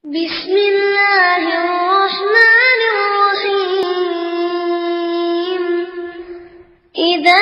بسم الله الرحمن الرحيم إذا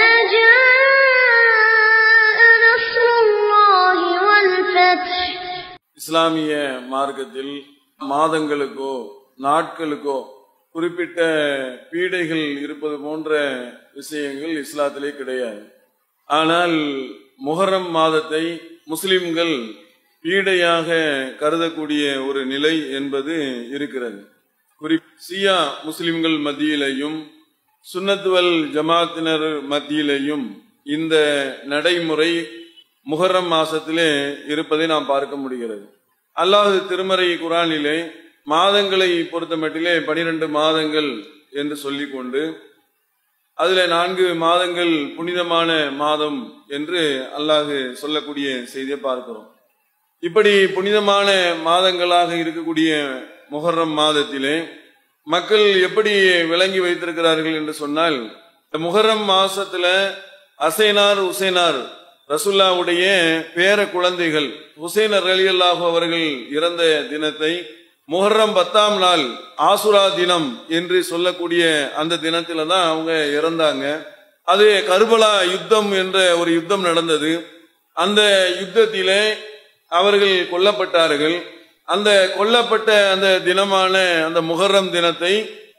جاء نصر الله والفتح இஸ்லாமிய மார்க்கத்தில் மாதங்களுக்கோ நாட்களுக்கோ குறிப்பிட்ட பீடைகள் இருப்பது போன்ற விஷயங்கள் இஸ்லாத்திலே கிடையாது ஆனால் முஹர்ரம் மாதத்தை முஸ்லிம்கள் பீடையாக கருதக்கூடிய ஒரு நிலை என்பது இருக்கிறது குறி சியா முஸ்லிம்கள் மத்தியிலேயும் சுன்னத்துவல் ஜமாத்தினர் மத்தியிலேயும் இந்த நடைமுறை முஹர்ரம் மாசத்திலே இருப்பதை நாம் பார்க்க முடிகிறது அல்லாஹ் திருமறை குரானிலே மாதங்களை பொறுத்த மட்டிலே பனிரெண்டு மாதங்கள் என்று சொல்லிக்கொண்டு அதுல நான்கு மாதங்கள் புனிதமான மாதம் என்று அல்லாஹ் சொல்லக்கூடிய செய்தியை பார்க்கிறோம் இப்படி புனிதமான மாதங்களாக இருக்கக்கூடிய முஹர்ரம் மாதத்திலே மக்கள் எப்படி விளங்கி வைத்திருக்கிறார்கள் என்று சொன்னால் இந்த முஹர்ரம் மாசத்துல அசைனார் உசைனார் ரசுல்லாவுடைய பேர குழந்தைகள் ஹுசைனர் அலி அல்லாஹு அவர்கள் இறந்த தினத்தை முஹர்ரம் பத்தாம் நாள் ஆசுரா தினம் என்று சொல்லக்கூடிய அந்த தினத்தில தான் அவங்க இறந்தாங்க அது கர்பலா யுத்தம் என்ற ஒரு யுத்தம் நடந்தது அந்த யுத்தத்திலே அவர்கள் கொல்லப்பட்டார்கள் அந்த கொல்லப்பட்ட அந்த தினமான அந்த முஹர்ரம் தினத்தை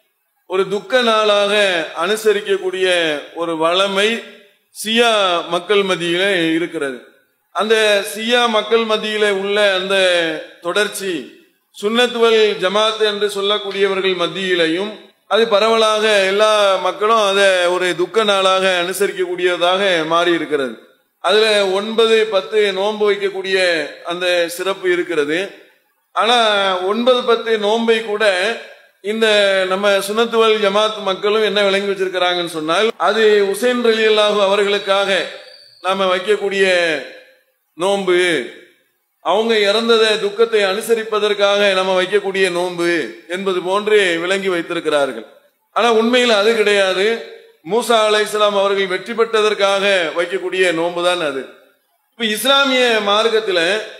ஒரு துக்க நாளாக அனுசரிக்கக்கூடிய ஒரு வளமை சியா மக்கள் மத்தியிலே இருக்கிறது அந்த சியா மக்கள் மத்தியிலே உள்ள அந்த தொடர்ச்சி சுன்னத்துவல் ஜமாத் என்று சொல்லக்கூடியவர்கள் மத்தியிலையும் அது பரவலாக எல்லா மக்களும் அதை ஒரு துக்க நாளாக அனுசரிக்கக்கூடியதாக மாறி இருக்கிறது அதுல ஒன்பது பத்து நோன்பு வைக்கக்கூடிய அந்த சிறப்பு இருக்கிறது ஆனா ஒன்பது பத்து நோன்பை கூட இந்த நம்ம சுனத்துவல் ஜமாத் மக்களும் என்ன விளங்கி வச்சிருக்கிறாங்கன்னு சொன்னால் அது உசேன் ரலி அல்லாஹு அவர்களுக்காக நாம வைக்கக்கூடிய நோன்பு அவங்க இறந்தத துக்கத்தை அனுசரிப்பதற்காக நம்ம வைக்கக்கூடிய நோன்பு என்பது போன்று விளங்கி வைத்திருக்கிறார்கள் ஆனா உண்மையில் அது கிடையாது மூசா அலை இஸ்லாம் அவர்கள் வெற்றி பெற்றதற்காக வைக்கக்கூடிய நோன்பு தான் அது இப்ப இஸ்லாமிய மார்க்கத்துல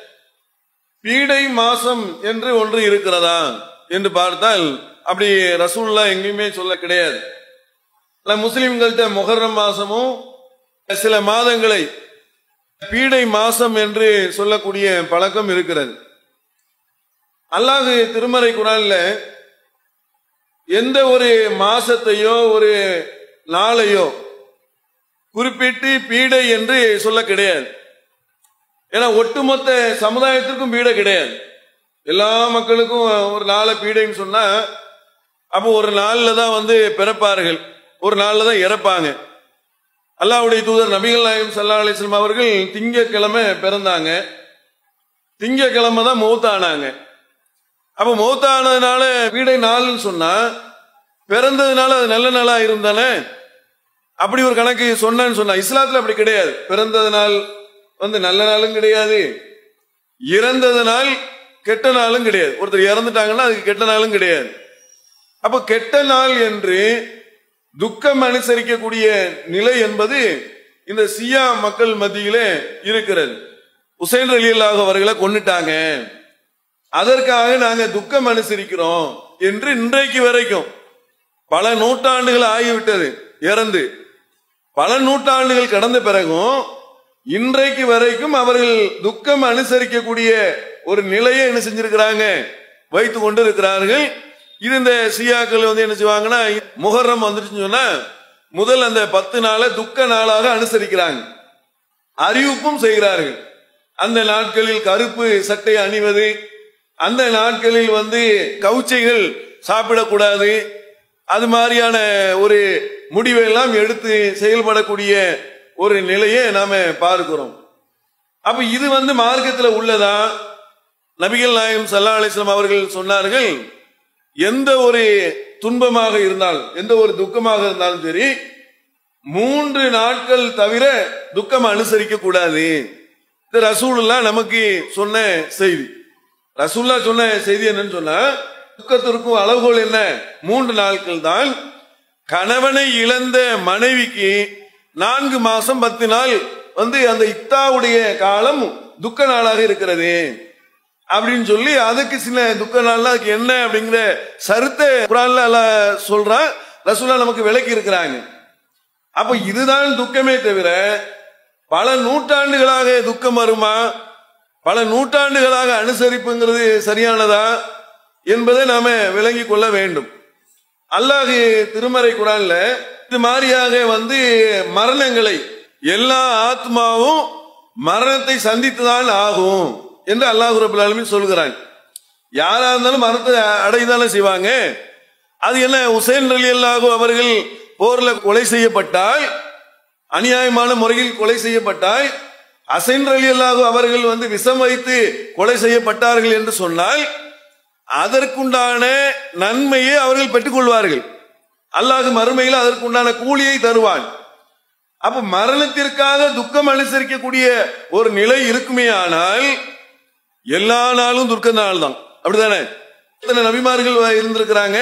பீடை மாசம் என்று ஒன்று இருக்கிறதா என்று பார்த்தால் அப்படி ரசூல்லா எங்கேயுமே சொல்ல கிடையாது ஆனா முஸ்லிம்கள்ட்ட முகர்ரம் மாசமும் சில மாதங்களை பீடை மாசம் என்று சொல்லக்கூடிய பழக்கம் இருக்கிறது அல்லாஹ் திருமறை குரான்ல எந்த ஒரு மாசத்தையோ ஒரு நாளையோ குறிப்பிட்டு பீடை என்று சொல்ல கிடையாது ஏன்னா ஒட்டுமொத்த சமுதாயத்திற்கும் பீடை கிடையாது எல்லா மக்களுக்கும் ஒரு நாளை பீடைன்னு சொன்னா அப்போ ஒரு நாள்ல தான் வந்து பிறப்பார்கள் ஒரு நாள்ல தான் இறப்பாங்க அல்லாவுடைய தூதர் நபிகள் நாயகம் சல்லா அலிஸ்லாம் அவர்கள் திங்கக்கிழமை பிறந்தாங்க திங்கக்கிழமை தான் மௌத்தானாங்க அப்ப மௌத்தானதுனால பீடை நாள்னு சொன்னா பிறந்ததுனால அது நல்ல நாளா இருந்தானே அப்படி ஒரு கணக்கு சொன்னேன்னு சொன்னா இஸ்லாத்துல அப்படி கிடையாது பிறந்தது நாள் வந்து நல்ல நாளும் கிடையாது இறந்தது நாள் கெட்ட நாளும் கிடையாது ஒருத்தர் இறந்துட்டாங்கன்னா அதுக்கு கெட்ட நாளும் கிடையாது அப்ப கெட்ட நாள் என்று துக்கம் அனுசரிக்கக்கூடிய நிலை என்பது இந்த சியா மக்கள் மத்தியிலே இருக்கிறது உசைன் அலியல்லாக அவர்களை கொண்டுட்டாங்க அதற்காக நாங்க துக்கம் அனுசரிக்கிறோம் என்று இன்றைக்கு வரைக்கும் பல நூற்றாண்டுகள் ஆகிவிட்டது இறந்து பல நூற்றாண்டுகள் கடந்த பிறகும் இன்றைக்கு வரைக்கும் அவர்கள் துக்கம் அனுசரிக்கக்கூடிய ஒரு நிலையை என்ன செஞ்சிருக்கிறாங்க வைத்து கொண்டு இருக்கிறார்கள் இது இந்த சியாக்கள் வந்து என்ன செய்வாங்கன்னா முகரம் வந்துருச்சுன்னு சொன்னா முதல் அந்த பத்து நாளை துக்க நாளாக அனுசரிக்கிறாங்க அறிவிப்பும் செய்கிறார்கள் அந்த நாட்களில் கருப்பு சட்டை அணிவது அந்த நாட்களில் வந்து கவுச்சைகள் சாப்பிடக்கூடாது அது மாதிரியான ஒரு முடிவை எல்லாம் எடுத்து செயல்படக்கூடிய ஒரு நிலையை நாம பார்க்கிறோம் அப்ப இது வந்து மார்க்கத்துல உள்ளதா நபிகள் நாயம் சல்லா அலிஸ்லாம் அவர்கள் சொன்னார்கள் எந்த ஒரு துன்பமாக இருந்தால் எந்த ஒரு துக்கமாக இருந்தாலும் சரி மூன்று நாட்கள் தவிர துக்கம் அனுசரிக்க கூடாது இது ரசூலுல்லா நமக்கு சொன்ன செய்தி ரசூல்லா சொன்ன செய்தி என்னன்னு சொன்னா துக்கத்திற்கும் அளவுகோல் என்ன மூன்று நாட்கள் தான் கணவனை இழந்த மனைவிக்கு நான்கு மாசம் பத்து நாள் வந்து அந்த இத்தாவுடைய காலம் துக்க நாளாக இருக்கிறது அப்படின்னு சொல்லி அதுக்கு சில துக்க நாள்ல அதுக்கு என்ன அப்படிங்கிற சருத்த குரான்ல அல்லாஹ் சொல்றான் ரசூலா நமக்கு விளக்கி இருக்கிறாங்க அப்ப இதுதான் துக்கமே தவிர பல நூற்றாண்டுகளாக துக்கம் வருமா பல நூற்றாண்டுகளாக அனுசரிப்புங்கிறது சரியானதா என்பதை நாம விளங்கி கொள்ள வேண்டும் அல்லாஹ் திருமறை குரான்ல இது மாதிரியாக வந்து மரணங்களை எல்லா ஆத்மாவும் மரணத்தை சந்தித்துதான் ஆகும் என்று அல்லாஹ் ரபுல் ஆலமீன் சொல்கிறான் யாரா இருந்தாலும் மரணத்தை அடைதானே செய்வாங்க அது என்ன உசேன் அலி அல்லாஹு அவர்கள் போர்ல கொலை செய்யப்பட்டால் அநியாயமான முறையில் கொலை செய்யப்பட்டால் அசைன் அலி அல்லாஹு அவர்கள் வந்து விஷம் வைத்து கொலை செய்யப்பட்டார்கள் என்று சொன்னால் அதற்குண்டான நன்மையை அவர்கள் பெற்றுக்கொள்வார்கள் அல்லாஹ் மறுமையில் அதற்குண்டான கூலியை தருவான் அப்ப மரணத்திற்காக துக்கம் அனுசரிக்கக்கூடிய ஒரு நிலை இருக்குமே ஆனால் எல்லா நாளும் துர்க்க நாள் தான் அப்படிதானே எத்தனை நபிமார்கள் இருந்திருக்கிறாங்க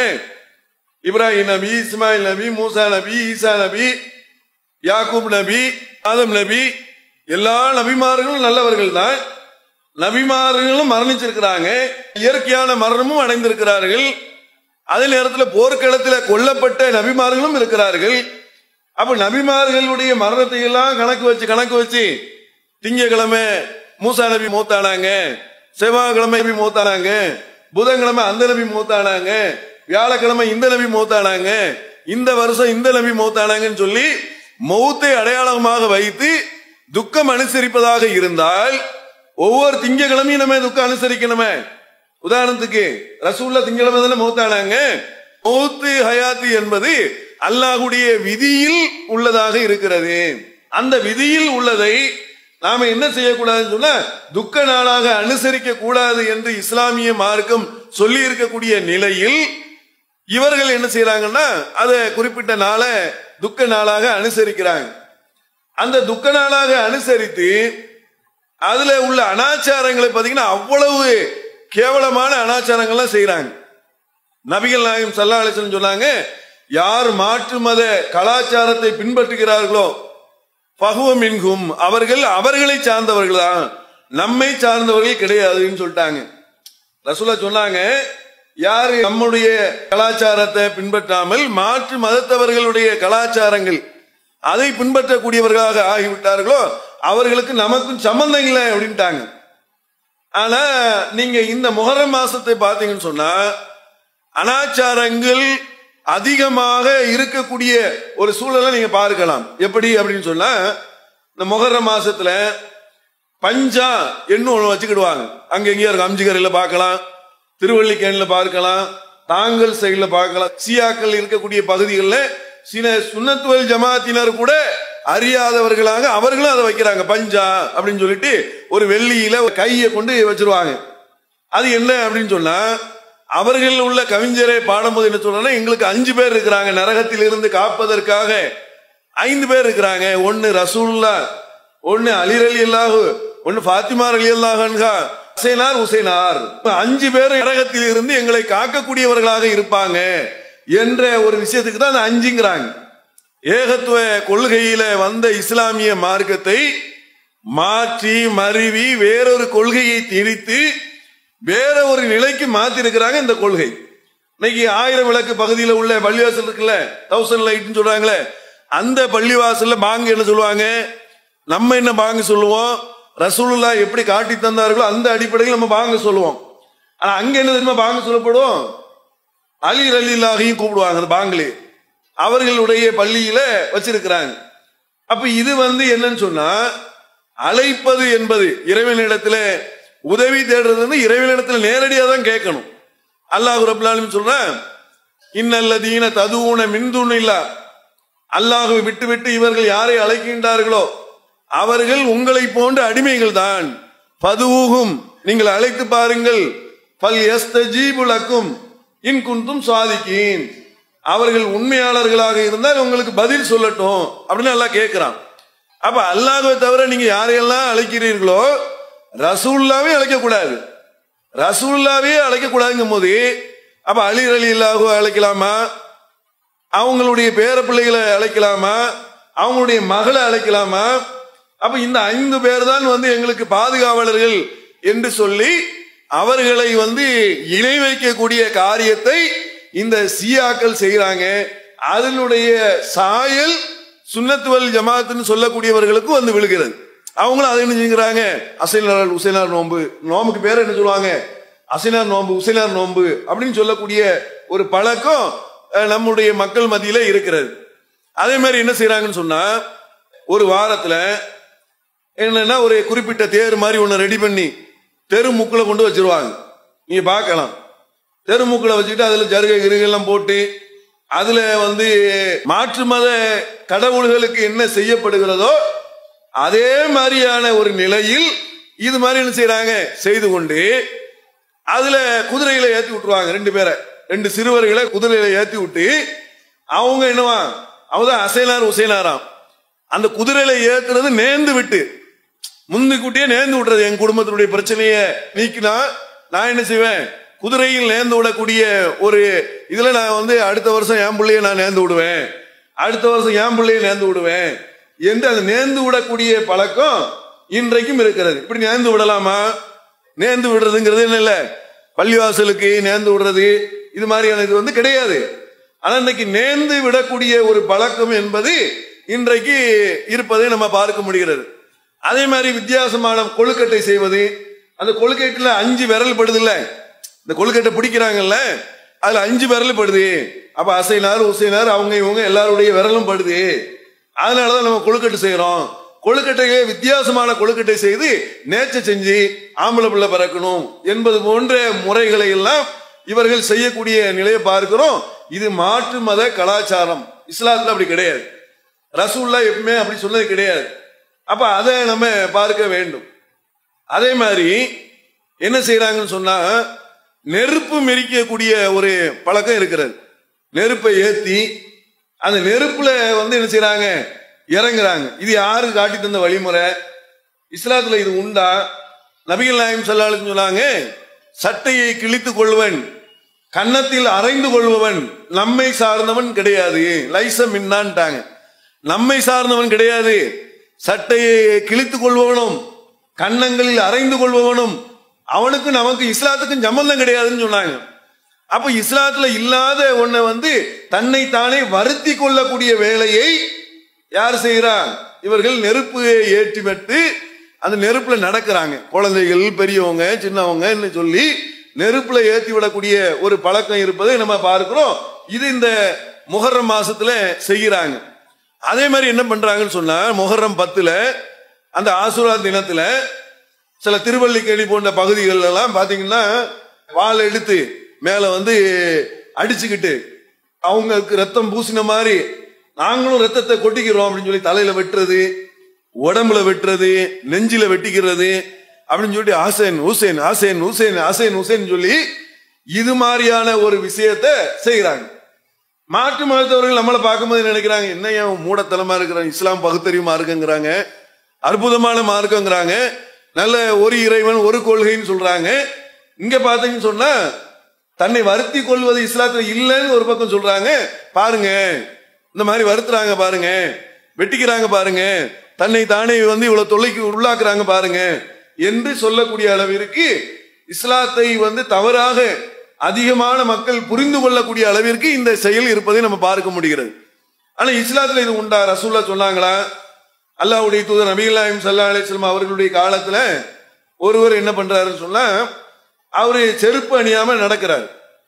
இப்ராஹிம் நபி இஸ்மாயில் நபி மூசா நபி ஈசா நபி யாக்கூப் நபி ஆதம் நபி எல்லா நபிமார்களும் நல்லவர்கள் தான் நபிமார்களும் மரணிச்சிருக்கிறாங்க இயற்கையான மரணமும் அடைந்திருக்கிறார்கள் அதே நேரத்தில் போர்க்களத்தில் கொல்லப்பட்ட நபிமார்களும் இருக்கிறார்கள் அப்ப நபிமார்களுடைய மரணத்தை எல்லாம் கணக்கு வச்சு கணக்கு வச்சு திங்கக்கிழமை மூசா நபி மூத்தானாங்க செவ்வாய்க்கிழமை நபி மூத்தானாங்க புதன்கிழமை அந்த நபி மூத்தானாங்க வியாழக்கிழமை இந்த நபி மூத்தானாங்க இந்த வருஷம் இந்த நபி மூத்தானாங்கன்னு சொல்லி மௌத்தை அடையாளமாக வைத்து துக்கம் அனுசரிப்பதாக இருந்தால் ஒவ்வொரு திங்கக்கிழமையும் நம்ம துக்கம் அனுசரிக்கணுமே உதாரணத்துக்கு ரசூல்லா திங்கக்கிழமை தானே மௌத்தானாங்க மௌத்து ஹயாத்து என்பது அல்லாஹுடைய விதியில் உள்ளதாக இருக்கிறது அந்த விதியில் உள்ளதை நாம என்ன செய்யக்கூடாதுன்னு சொன்னா துக்க நாளாக அனுசரிக்க கூடாது என்று இஸ்லாமிய மார்க்கம் சொல்லி இருக்கக்கூடிய நிலையில் இவர்கள் என்ன செய்யறாங்கன்னா அதை குறிப்பிட்ட நாளை துக்க நாளாக அனுசரிக்கிறாங்க அந்த துக்க நாளாக அனுசரித்து அதுல உள்ள அனாச்சாரங்களை பாத்தீங்கன்னா அவ்வளவு கேவலமான அனாச்சாரங்கள்லாம் செய்யறாங்க நபிகள் நாயகம் சல்லா அலிசன் சொன்னாங்க யார் மாற்று மத கலாச்சாரத்தை பின்பற்றுகிறார்களோ பகுவமின்கும் அவர்கள் அவர்களை சார்ந்தவர்கள் தான் நம்மை சார்ந்தவர்கள் கிடையாதுன்னு சொல்லிட்டாங்க ரசூலா சொன்னாங்க யாரு நம்முடைய கலாச்சாரத்தை பின்பற்றாமல் மாற்று மதத்தவர்களுடைய கலாச்சாரங்கள் அதை பின்பற்றக்கூடியவர்களாக ஆகிவிட்டார்களோ அவர்களுக்கு நமக்கும் சம்பந்தம் இல்லை அப்படின்ட்டாங்க ஆனா நீங்க இந்த முகரம் மாசத்தை பார்த்தீங்கன்னு சொன்னா அனாச்சாரங்கள் அதிகமாக இருக்கக்கூடிய ஒரு சூழலை நீங்க பார்க்கலாம் எப்படி அப்படின்னு சொன்னா இந்த முகர மாசத்துல பஞ்சா எண்ணு ஒன்று வச்சுக்கிடுவாங்க அங்க எங்கேயா இருக்கும் அம்ஜிகரையில் பார்க்கலாம் திருவள்ளிக்கேணில் பார்க்கலாம் தாங்கல் சைடில் பார்க்கலாம் சியாக்கள் இருக்கக்கூடிய பகுதிகளில் சில சுண்ணத்துவல் ஜமாத்தினர் கூட அறியாதவர்களாக அவர்களும் அதை வைக்கிறாங்க பஞ்சா அப்படின்னு சொல்லிட்டு ஒரு வெள்ளியில ஒரு கையை கொண்டு வச்சிருவாங்க அது என்ன அப்படின்னு சொன்னா அவர்கள் உள்ள கவிஞரை பாடும்போது என்ன சொல்றாங்கன்னா எங்களுக்கு அஞ்சு பேர் இருக்கிறாங்க நரகத்தில் இருந்து காப்பதற்காக ஐந்து பேர் இருக்கிறாங்க ஒன்னு ரசூல்லா ஒன்னு அலிர் அலி அல்லாஹு ஒன்னு ஃபாத்திமா அலி அல்லாஹன்கா ஹுசைனார் ஹுசைனார் அஞ்சு பேர் நரகத்தில் இருந்து எங்களை காக்கக்கூடியவர்களாக இருப்பாங்க என்ற ஒரு விஷயத்துக்கு தான் அந்த அஞ்சுங்கிறாங்க ஏகத்துவ கொள்கையில வந்த இஸ்லாமிய மார்க்கத்தை மாற்றி மருவி வேறொரு கொள்கையை திணித்து வேற ஒரு நிலைக்கு மாத்தி இருக்கிறாங்க இந்த கொள்கை இன்னைக்கு ஆயிரம் விளக்கு பகுதியில் உள்ள பள்ளிவாசல் இருக்குல்ல தௌசண்ட் லைட்னு சொல்றாங்களே அந்த பள்ளிவாசல்ல பாங்கு என்ன சொல்லுவாங்க நம்ம என்ன பாங்கு சொல்லுவோம் ரசூலுல்லா எப்படி காட்டி தந்தார்களோ அந்த அடிப்படையில் நம்ம பாங்கு சொல்லுவோம் ஆனா அங்க என்ன தெரியுமா பாங்கு சொல்லப்படும் அலி ரலில்லாகையும் கூப்பிடுவாங்க அந்த பாங்கிலே அவர்களுடைய பள்ளியில வச்சிருக்கிறாங்க அப்ப இது வந்து என்னன்னு சொன்னா அழைப்பது என்பது இறைவனிடத்துல உதவி தேடுறது வந்து இறைவனிடத்துல நேரடியாக தான் கேட்கணும் அல்லாஹ் ரபுல்லாலும் சொல்ற இன்னல்லதீன ததுவுன மின்துண் இல்லா அல்லாஹுவை விட்டு விட்டு இவர்கள் யாரை அழைக்கின்றார்களோ அவர்கள் உங்களை போன்ற அடிமைகள் தான் பதுவூகும் நீங்கள் அழைத்து பாருங்கள் பல் எஸ்தஜீபுலக்கும் இன் குந்தும் சுவாதிக்கீன் அவர்கள் உண்மையாளர்களாக இருந்தால் உங்களுக்கு பதில் சொல்லட்டும் அப்படின்னு எல்லாம் கேட்கிறான் அப்ப அல்லாஹுவை தவிர நீங்க யாரையெல்லாம் அழைக்கிறீர்களோ ரசூல்லாவே அழைக்க கூடாது ரசூல்லாவே அழைக்க கூடாதுங்கும் போது அப்ப அலி அலி இல்லாஹு அழைக்கலாமா அவங்களுடைய பேர பிள்ளைகளை அழைக்கலாமா அவங்களுடைய மகளை அழைக்கலாமா அப்ப இந்த ஐந்து பேர் தான் வந்து எங்களுக்கு பாதுகாவலர்கள் என்று சொல்லி அவர்களை வந்து இணை வைக்கக்கூடிய காரியத்தை இந்த சியாக்கள் செய்யறாங்க அதனுடைய சாயல் சுன்னத்துவல் ஜமாத்துன்னு சொல்லக்கூடியவர்களுக்கும் வந்து விழுகிறது அவங்களும் அதை என்ன செஞ்சுக்கிறாங்க அசைனார் உசைனார் நோன்பு நோம்புக்கு பேர் என்ன சொல்லுவாங்க அசைனார் நோன்பு உசைனார் நோன்பு அப்படின்னு சொல்லக்கூடிய ஒரு பழக்கம் அஹ், நம்முடைய மக்கள் மத்தியில இருக்கிறது அதே மாதிரி என்ன செய்யறாங்கன்னு சொன்னா ஒரு வாரத்துல என்னன்னா ஒரு குறிப்பிட்ட தேர் மாதிரி ஒன்று ரெடி பண்ணி தெரு முக்குல கொண்டு வச்சிருவாங்க நீங்க பார்க்கலாம் தெரு முக்குல வச்சுட்டு அதுல ஜருகை கிருகெல்லாம் போட்டு அதுல வந்து மாற்று மத கடவுள்களுக்கு என்ன செய்யப்படுகிறதோ அதே மாதிரியான ஒரு நிலையில் இது மாதிரி என்ன செய்யறாங்க செய்து கொண்டு அதுல குதிரையில ஏத்தி விட்டுருவாங்க ரெண்டு பேரை ரெண்டு சிறுவர்களை குதிரையில ஏத்தி விட்டு அவங்க என்னவா அவங்க தான் அசைனார் உசைனாராம் அந்த குதிரையில ஏத்துறது நேர்ந்து விட்டு முன்னுக்கூட்டியே நேர்ந்து விட்டுறது என் குடும்பத்தினுடைய பிரச்சனைய நீக்கினா நான் என்ன செய்வேன் குதிரையில் நேர்ந்து விடக்கூடிய ஒரு இதுல நான் வந்து அடுத்த வருஷம் என் பிள்ளைய நான் நேர்ந்து விடுவேன் அடுத்த வருஷம் என் பிள்ளைய நேர்ந்து விடுவேன் என்று அந்த நேர்ந்து விடக்கூடிய பழக்கம் இன்றைக்கும் இருக்கிறது இப்படி நேர்ந்து விடலாமா நேர்ந்து விடுறதுங்கிறது என்ன இல்ல பள்ளிவாசலுக்கு நேர்ந்து விடுறது இது மாதிரியான இது வந்து கிடையாது ஆனா இன்னைக்கு நேர்ந்து விடக்கூடிய ஒரு பழக்கம் என்பது இன்றைக்கு இருப்பதை நம்ம பார்க்க முடிகிறது அதே மாதிரி வித்தியாசமான கொழுக்கட்டை செய்வது அந்த கொழுக்கட்டையில அஞ்சு விரல் படுது இல்ல இந்த கொழுக்கட்டை பிடிக்கிறாங்கல்ல அதுல அஞ்சு விரல் படுது அப்ப அசைனார் உசைனார் அவங்க இவங்க எல்லாருடைய விரலும் படுது அதனாலதான் நம்ம கொழுக்கட்டை செய்யறோம் கொழுக்கட்டையை வித்தியாசமான கொழுக்கட்டை செய்து நேச்ச செஞ்சு ஆம்பளை பிள்ளை பிறக்கணும் என்பது போன்ற முறைகளை எல்லாம் இவர்கள் செய்யக்கூடிய நிலையை பார்க்கிறோம் இது மாற்று மத கலாச்சாரம் இஸ்லாத்துல அப்படி கிடையாது ரசூல்லா எப்பவுமே அப்படி சொன்னது கிடையாது அப்ப அதை நம்ம பார்க்க வேண்டும் அதே மாதிரி என்ன செய்யறாங்கன்னு சொன்னா நெருப்பு மெரிக்கக்கூடிய ஒரு பழக்கம் இருக்கிறது நெருப்பை ஏத்தி அந்த நெருப்புல வந்து என்ன செய்யறாங்க இறங்குறாங்க இது யாரு காட்டி தந்த வழிமுறை இஸ்லாத்துல இது உண்டா நபிகள் நாயம் சொல்லாலும் சொன்னாங்க சட்டையை கிழித்துக் கொள்வன் கன்னத்தில் அரைந்து கொள்பவன் நம்மை சார்ந்தவன் கிடையாது லைச மின்னான்ட்டாங்க நம்மை சார்ந்தவன் கிடையாது சட்டையை கிழித்துக் கொள்பவனும் கன்னங்களில் அரைந்து கொள்பவனும் அவனுக்கு நமக்கு இஸ்லாத்துக்கும் சம்பந்தம் கிடையாதுன்னு சொன்னாங்க அப்ப இஸ்லாத்துல இல்லாத ஒன்றை வந்து தன்னை தானே வருத்தி கொள்ளக்கூடிய வேலையை யார் செய்கிறா இவர்கள் நெருப்பு ஏற்றி விட்டு அந்த நெருப்புல நடக்கிறாங்க குழந்தைகள் பெரியவங்க சின்னவங்க சொல்லி நெருப்புல ஏற்றி விடக்கூடிய ஒரு பழக்கம் இருப்பதை நம்ம பார்க்கிறோம் இது இந்த முஹர்ரம் மாசத்துல செய்கிறாங்க அதே மாதிரி என்ன பண்றாங்கன்னு சொன்னா முஹர்ரம் பத்துல அந்த ஆசுரா தினத்துல சில திருவள்ளிக்கேணி போன்ற பகுதிகள் எல்லாம் பாத்தீங்கன்னா வாள் எடுத்து மேல வந்து அடிச்சுக்கிட்டு அவங்களுக்கு ரத்தம் பூசின மாதிரி நாங்களும் ரத்தத்தை கொட்டிக்கிறோம் அப்படின்னு சொல்லி தலையில வெட்டுறது உடம்புல வெட்டுறது நெஞ்சில வெட்டிக்கிறது அப்படின்னு சொல்லி ஆசேன் ஹுசேன் ஆசேன் ஹுசேன் ஆசேன் ஹுசேன் சொல்லி இது மாதிரியான ஒரு விஷயத்த செய்கிறாங்க மாற்று மதத்தவர்கள் நம்மளை பார்க்கும்போது நினைக்கிறாங்க என்ன ஏன் மூடத்தனமா இருக்கிறாங்க இஸ்லாம் பகுத்தறிவுமா இருக்குங்கிறாங்க அற்புதமான மார்க்கங்கிறாங்க நல்ல ஒரு இறைவன் ஒரு கொள்கைன்னு சொல்றாங்க இங்க பாத்தீங்கன்னு சொன்னா தன்னை வருத்தி கொள்வது இஸ்லாத்துல இல்லைன்னு ஒரு பக்கம் சொல்றாங்க பாருங்க இந்த மாதிரி வருத்துறாங்க பாருங்க வெட்டிக்கிறாங்க பாருங்க தன்னை தானே வந்து இவ்வளவு தொல்லைக்கு உள்ளாக்குறாங்க பாருங்க என்று சொல்லக்கூடிய அளவிற்கு இஸ்லாத்தை வந்து தவறாக அதிகமான மக்கள் புரிந்து கொள்ளக்கூடிய அளவிற்கு இந்த செயல் இருப்பதை நம்ம பார்க்க முடிகிறது ஆனா இஸ்லாத்துல இது உண்டா ரசூல்லா சொன்னாங்களா அல்லாஹ்வுடைய தூதர் நபிகளாயும் சல்லா அலிஸ்லாம் அவர்களுடைய காலத்துல ஒருவர் என்ன பண்றாருன்னு சொன்னா அவரு செருப்பு அணியாம நடக்கிறார்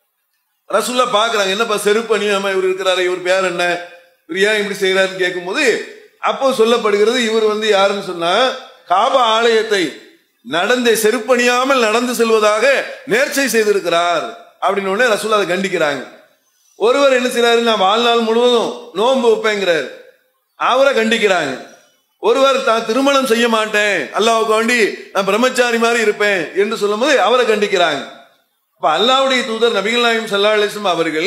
ரசூல்லா பாக்குறாங்க என்னப்பா செருப்பு அணியாம இவர் இருக்கிறாரு இவர் பேர் என்ன இவர் ஏன் இப்படி செய்யறாருன்னு கேட்கும்போது அப்போ சொல்லப்படுகிறது இவர் வந்து யாருன்னு சொன்னா காபா ஆலயத்தை நடந்து செருப்பணியாமல் நடந்து செல்வதாக நேர்ச்சை செய்திருக்கிறார் அப்படின்னு உடனே ரசூல் அதை கண்டிக்கிறாங்க ஒருவர் என்ன செய்யறாரு நான் வாழ்நாள் முழுவதும் நோன்பு வைப்பேங்கிறார் அவரை கண்டிக்கிறாங்க ஒருவர் தான் திருமணம் செய்ய மாட்டேன் அல்லாவுக்கு வேண்டி நான் பிரம்மச்சாரி மாதிரி இருப்பேன் என்று சொல்லும்போது அவரை கண்டிக்கிறாங்க அப்ப அல்லாவுடைய தூதர் நபிகள் நாயம் சல்லா அலிஸ்லாம் அவர்கள்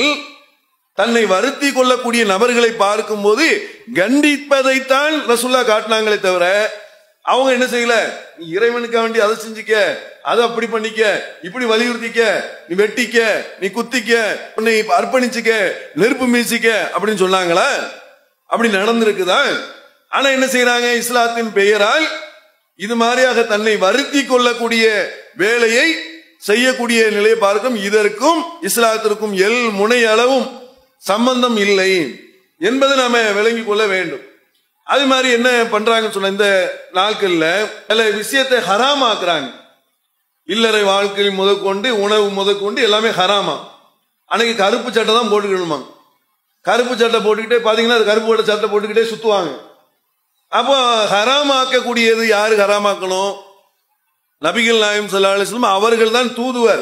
தன்னை வருத்தி கொள்ளக்கூடிய நபர்களை பார்க்கும்போது கண்டிப்பதைத்தான் ரசுல்லா காட்டினாங்களே தவிர அவங்க என்ன செய்யல நீ இறைவனுக்கு வேண்டி அதை செஞ்சுக்க அதை அப்படி பண்ணிக்க இப்படி வலியுறுத்திக்க நீ வெட்டிக்க நீ குத்திக்க உன்னை அர்ப்பணிச்சுக்க நெருப்பு மீசிக்க அப்படின்னு சொன்னாங்களா அப்படி நடந்திருக்குதா ஆனா என்ன செய்யறாங்க இஸ்லாத்தின் பெயரால் இது மாதிரியாக தன்னை வருத்தி கொள்ளக்கூடிய வேலையை செய்யக்கூடிய நிலையை பார்க்கும் இதற்கும் இஸ்லாத்திற்கும் எல் முனை அளவும் சம்பந்தம் இல்லை என்பதை நாம விளங்கிக் கொள்ள வேண்டும் அது மாதிரி என்ன பண்றாங்கன்னு சொன்ன இந்த நாட்கள்ல பல விஷயத்தை ஹராமாக்குறாங்க இல்லறை வாழ்க்கை முதற்கொண்டு உணவு முதற்கொண்டு எல்லாமே ஹராமா அன்னைக்கு கருப்பு சட்டை தான் போட்டுக்கணுமா கருப்பு சட்டை போட்டுக்கிட்டே பாத்தீங்கன்னா அது கருப்பு போட்ட சட்டை போட்டுக்கிட்டே சுத்துவாங்க அப்போ ஹராமாக்கக்கூடியது யாரு ஹராமாக்கணும் நபிகள் நாயம் சல்லா அலிஸ்லம் அவர்கள் தான் தூதுவர்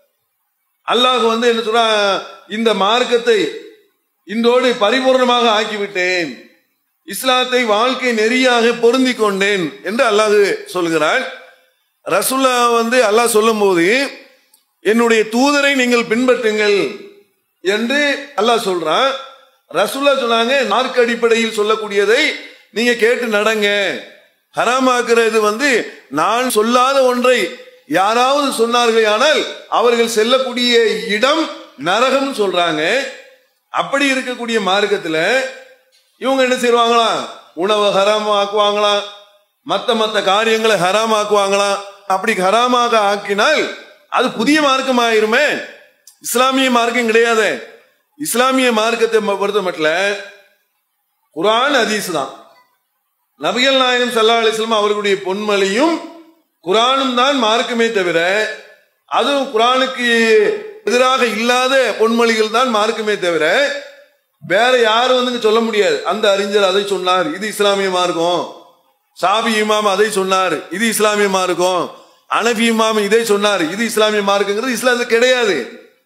அல்லாஹ் வந்து என்ன சொல்றா இந்த மார்க்கத்தை இன்றோடு பரிபூர்ணமாக ஆக்கிவிட்டேன் இஸ்லாத்தை வாழ்க்கை நெறியாக பொருந்தி கொண்டேன் என்று அல்லாஹ் சொல்கிறான் ரசுல்லா வந்து அல்லாஹ் சொல்லும்போது என்னுடைய தூதரை நீங்கள் பின்பற்றுங்கள் என்று அல்லாஹ் சொல்றான் ரசுல்லா சொன்னாங்க மார்க் அடிப்படையில் சொல்லக்கூடியதை நீங்க கேட்டு நடங்க ஹராமாக்குறது வந்து நான் சொல்லாத ஒன்றை யாராவது சொன்னார்கள் ஆனால் அவர்கள் செல்லக்கூடிய இடம் நரகம் சொல்றாங்க அப்படி இருக்கக்கூடிய மார்க்கத்துல இவங்க என்ன செய்வாங்களாம் உணவை ஹராமாக்குவாங்களாம் மத்த மத்த காரியங்களை ஹராமாக்குவாங்களாம் அப்படி ஹராமாக ஆக்கினால் அது புதிய மார்க்கம் ஆயிருமே இஸ்லாமிய மார்க்கம் கிடையாது இஸ்லாமிய மார்க்கத்தை பொறுத்த மட்டும் குரான் ஹதீஸ் தான் நபிகள் நாயகம் சல்லா அலிஸ்லாம் அவர்களுடைய பொன்மொழியும் குரானும் தான் மார்க்கமே தவிர அதுவும் குரானுக்கு எதிராக இல்லாத பொன்மொழிகள் தான் மார்க்கமே தவிர வேற யாரும் வந்து சொல்ல முடியாது அந்த அறிஞர் அதை சொன்னார் இது இஸ்லாமிய மார்க்கம் சாபி இமாம் அதை சொன்னார் இது இஸ்லாமிய மார்க்கம் அனபி இமாம் இதை சொன்னார் இது இஸ்லாமிய மார்க்கங்கிறது இஸ்லாத்துல கிடையாது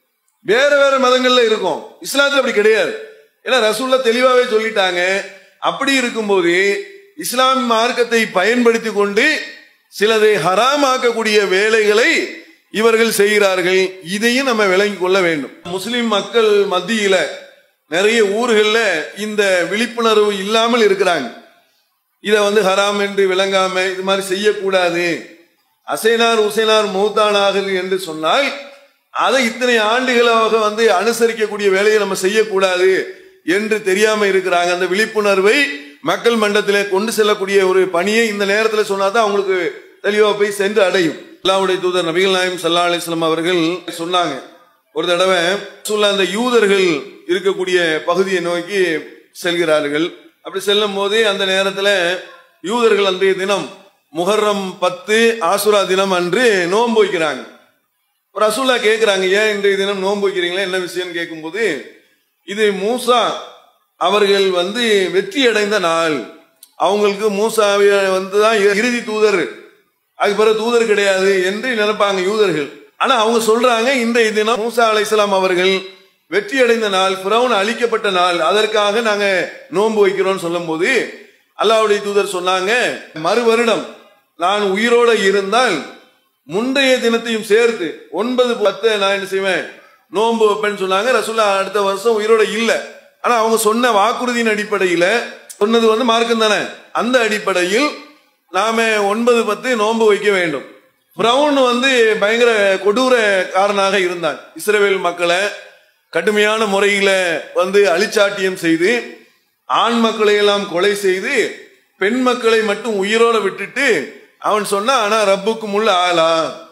வேற வேற மதங்கள்ல இருக்கும் இஸ்லாத்துல அப்படி கிடையாது ஏன்னா ரசூல்லா தெளிவாவே சொல்லிட்டாங்க அப்படி இருக்கும்போது இஸ்லாம் மார்க்கத்தை பயன்படுத்தி கொண்டு சிலதை ஹராமாக்கக்கூடிய வேலைகளை இவர்கள் செய்கிறார்கள் இதையும் நம்ம விளங்கிக் கொள்ள வேண்டும் முஸ்லிம் மக்கள் மத்தியில நிறைய ஊர்கள்ல இந்த விழிப்புணர்வு இல்லாமல் இருக்கிறாங்க இதை வந்து ஹராம் என்று விளங்காம இது மாதிரி செய்யக்கூடாது அசைனார் உசைனார் மௌத்தானார்கள் என்று சொன்னால் அதை இத்தனை ஆண்டுகளாக வந்து அனுசரிக்கக்கூடிய வேலையை நம்ம செய்யக்கூடாது என்று தெரியாம இருக்கிறாங்க அந்த விழிப்புணர்வை மக்கள் மன்றத்திலே கொண்டு செல்லக்கூடிய ஒரு பணியை இந்த நேரத்தில் சொன்னாதான் அவங்களுக்கு தெளிவா போய் சென்று அடையும் அல்லாவுடைய தூதர் நபிகள் நாயம் சல்லா அலிஸ்லாம் அவர்கள் சொன்னாங்க ஒரு தடவை சொல்ல அந்த யூதர்கள் இருக்கக்கூடிய பகுதியை நோக்கி செல்கிறார்கள் அப்படி செல்லும் போது அந்த நேரத்துல யூதர்கள் அன்றைய தினம் முஹர்ரம் பத்து ஆசுரா தினம் அன்று நோன்பு வைக்கிறாங்க ஒரு ரசூல்லா கேட்கிறாங்க ஏன் இன்றைய தினம் நோன்பு வைக்கிறீங்களா என்ன விஷயம் கேட்கும்போது இது மூசா அவர்கள் வந்து வெற்றி அடைந்த நாள் அவங்களுக்கு மூசாவை வந்து தான் இறுதி தூதர் அதுக்கு பிறகு தூதர் கிடையாது என்று நினைப்பாங்க யூதர்கள் ஆனா அவங்க சொல்றாங்க இன்றைய தினம் மூசா அலைசலாம் அவர்கள் வெற்றி அடைந்த நாள் பிரவுன் அழிக்கப்பட்ட நாள் அதற்காக நாங்க நோன்பு வைக்கிறோம்னு சொல்லும் போது அல்லாவுடைய தூதர் சொன்னாங்க மறு வருடம் நான் உயிரோட இருந்தால் முந்தைய தினத்தையும் சேர்த்து ஒன்பது பத்து நான் என்ன செய்வேன் நோன்பு வைப்பேன்னு சொன்னாங்க ரசூல்லா அடுத்த வருஷம் உயிரோட இல்ல ஆனா அவங்க சொன்ன வாக்குறுதியின் அடிப்படையில சொன்னது வந்து மார்க்கம் தானே அந்த அடிப்படையில் நாம ஒன்பது பத்து நோன்பு வைக்க வேண்டும் பிரவுன் வந்து பயங்கர கொடூரக்காரனாக இருந்தான் இஸ்ரேல் மக்களை கடுமையான முறையில வந்து அழிச்சாட்டியம் செய்து ஆண் மக்களை எல்லாம் கொலை செய்து பெண் மக்களை மட்டும் உயிரோட விட்டுட்டு அவன் சொன்னா ஆனா ரப்புக்கு முள்ள ஆளா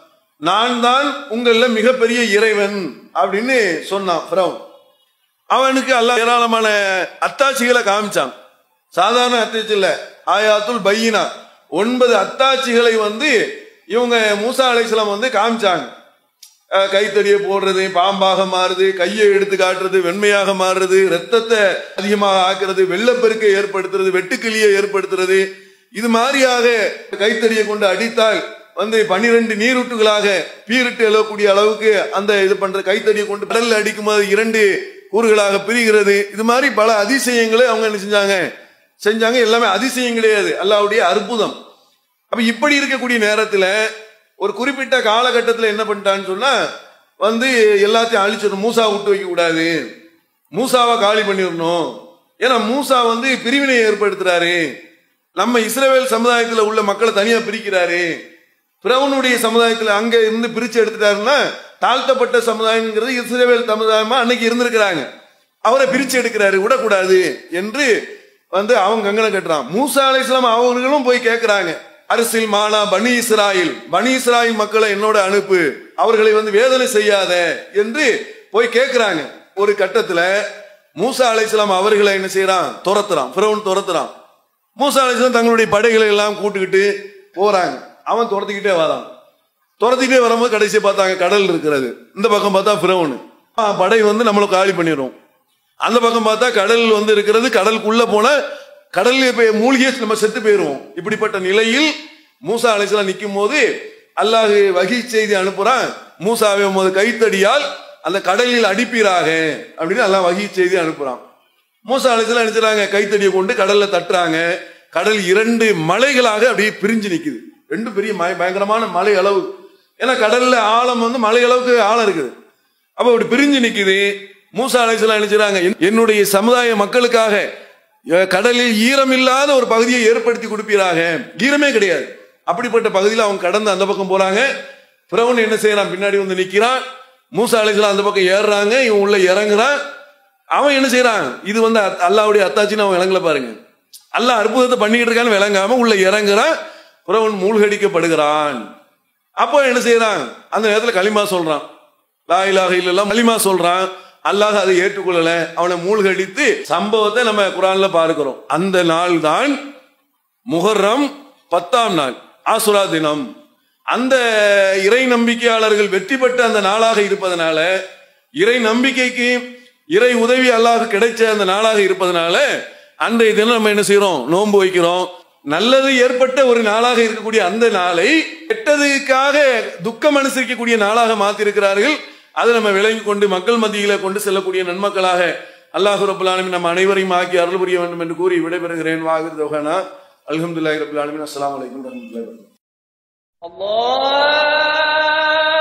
நான் தான் உங்கள மிகப்பெரிய இறைவன் அப்படின்னு சொன்னான் பிரவுன் அவனுக்கு எல்லாம் ஏராளமான அத்தாட்சிகளை காமிச்சான் சாதாரண அத்தாட்சி இல்ல ஆயாத்துல் பையினா ஒன்பது அத்தாட்சிகளை வந்து இவங்க மூசா அலைசலாம் வந்து காமிச்சாங்க அஹ் கைத்தடியை போடுறது பாம்பாக மாறுது கையை எடுத்து காட்டுறது வெண்மையாக மாறுறது ரத்தத்தை அதிகமாக ஆக்குறது வெள்ளப்பெருக்கை ஏற்படுத்துறது வெட்டுக்கிளியை ஏற்படுத்துறது இது மாதிரியாக கைத்தடியை கொண்டு அடித்தால் வந்து பனிரெண்டு நீரூட்டுகளாக பீரிட்டு எழக்கூடிய அளவுக்கு அந்த இது பண்ற கைத்தடியை கொண்டு கடல்ல அடிக்கும் போது இரண்டு கூறுகளாக பிரிகிறது இது மாதிரி பல அதிசயங்களை அவங்க என்ன செஞ்சாங்க செஞ்சாங்க எல்லாமே அதிசயம் கிடையாது அல்லாவுடைய அற்புதம் அப்ப இப்படி இருக்கக்கூடிய நேரத்துல ஒரு குறிப்பிட்ட காலகட்டத்தில் என்ன பண்ணிட்டான்னு சொன்னா வந்து எல்லாத்தையும் அழிச்சிடணும் மூசா விட்டு வைக்க கூடாது மூசாவை காலி பண்ணிடணும் ஏன்னா மூசா வந்து பிரிவினை ஏற்படுத்துறாரு நம்ம இஸ்ரேல் சமுதாயத்துல உள்ள மக்களை தனியா பிரிக்கிறாரு பிரவனுடைய சமுதாயத்துல அங்க இருந்து பிரிச்சு எடுத்துட்டாருன்னா தாழ்த்தப்பட்ட சமுதாயங்கிறது இஸ்ரேல் சமுதாயமா அன்னைக்கு இருந்திருக்கிறாங்க அவரை பிரிச்சு எடுக்கிறாரு விடக்கூடாது என்று வந்து அவங்க கங்கணம் கட்டுறான் மூசா அலைஸ்லாம் அவர்களும் போய் கேட்கிறாங்க அரசில் மானா பனி இஸ்ராயில் பனி இஸ்ராயில் மக்களை என்னோட அனுப்பு அவர்களை வந்து வேதனை செய்யாத என்று போய் கேட்கிறாங்க ஒரு கட்டத்துல மூசா அலைஹிஸ்ஸலாம் அவர்களை என்ன செய்யறான் துரத்துறான் பிரவுன் துரத்துறான் மூசா அலைஹிஸ்ஸலாம் தங்களுடைய படைகளை எல்லாம் கூட்டுக்கிட்டு போறாங்க அவன் துரத்திக்கிட்டே வரான் துரத்திக்கிட்டே வரும்போது கடைசியை பார்த்தாங்க கடல் இருக்கிறது இந்த பக்கம் பார்த்தா பிரவுன் படை வந்து நம்மளை காலி பண்ணிடும் அந்த பக்கம் பார்த்தா கடல் வந்து இருக்கிறது கடலுக்குள்ள போன கடல்ல போய் மூழ்கியே நம்ம செத்து போயிருவோம் இப்படிப்பட்ட நிலையில் மூசா அலைசலாம் நிற்கும் போது அல்லாஹ் வகி செய்தி அனுப்புறான் மூசாவை உமது கைத்தடியால் அந்த கடலில் அடிப்பீராக அப்படின்னு அல்லாஹ் வகி செய்தி அனுப்புறான் மூசா அலைசலாம் நினைச்சாங்க கைத்தடியை கொண்டு கடல்ல தட்டுறாங்க கடல் இரண்டு மலைகளாக அப்படியே பிரிஞ்சு நிக்குது ரெண்டு பெரிய மய- பயங்கரமான மலை அளவு ஏன்னா கடல்ல ஆழம் வந்து மலை அளவுக்கு ஆழம் இருக்குது அப்ப இப்படி பிரிஞ்சு நிக்குது மூசா அலைசலாம் நினைச்சாங்க என்னுடைய சமுதாய மக்களுக்காக அஹ், கடலில் ஈரம் இல்லாத ஒரு பகுதியை ஏற்படுத்தி கொடுப்பீராக ஈரமே கிடையாது அப்படிப்பட்ட பகுதியில் அவங்க கடந்து அந்த பக்கம் போறாங்க பிரவன் என்ன செய்யறான் பின்னாடி வந்து நிக்கிறான் மூசா அலைசலாம் அந்த பக்கம் ஏறுறாங்க இவன் உள்ள இறங்குறான் அவன் என்ன செய்யறான் இது வந்து அத்- அல்லாஹ்வுடைய அத்தாச்சின்னு அவன் விளங்கல பாருங்க அல்லாஹ் அற்புதத்தை பண்ணிக்கிட்டு இருக்கான்னு விளங்காம உள்ள இறங்குறான் பிரவன் மூழ்கடிக்கப்படுகிறான் அப்போ என்ன செய்யறான் அந்த நேரத்துல களிமா சொல்றான் லா இலாஹ இல்லல்லாஹ் களிமா சொல்றான் அல்லாஹ் அதை ஏற்றுக்கொள்ளல அவனை மூழ்கடித்து சம்பவத்தை நம்ம குரான்ல பார்க்கிறோம் அந்த நாள் தான் முஹர்ரம் பத்தாம் நாள் ஆசுரா தினம் அந்த இறை நம்பிக்கையாளர்கள் வெற்றி பெற்ற அந்த நாளாக இருப்பதனால இறை நம்பிக்கைக்கு இறை உதவி அல்லாஹ் கிடைச்ச அந்த நாளாக இருப்பதனால அன்றைய தினம் நம்ம என்ன செய்யறோம் நோன்பு வைக்கிறோம் நல்லது ஏற்பட்ட ஒரு நாளாக இருக்கக்கூடிய அந்த நாளை கெட்டதுக்காக துக்கம் அனுசரிக்கக்கூடிய நாளாக மாத்திருக்கிறார்கள் அதை நம்ம விளங்கி கொண்டு மக்கள் மத்தியில கொண்டு செல்லக்கூடிய நன்மக்களாக அல்லாஹ் ரபுல் ஆலமீன் நம்ம அனைவரையும் ஆக்கி அருள் புரிய வேண்டும் என்று கூறி விடைபெறுகிறேன் வாகிர் தோகானா அல்ஹம்துலில்லாஹி ரபில் ஆலமீன் அஸ்ஸலாமு அலைக்கும் வரஹ்மத்துல்லாஹி வபரகாத்துஹு الله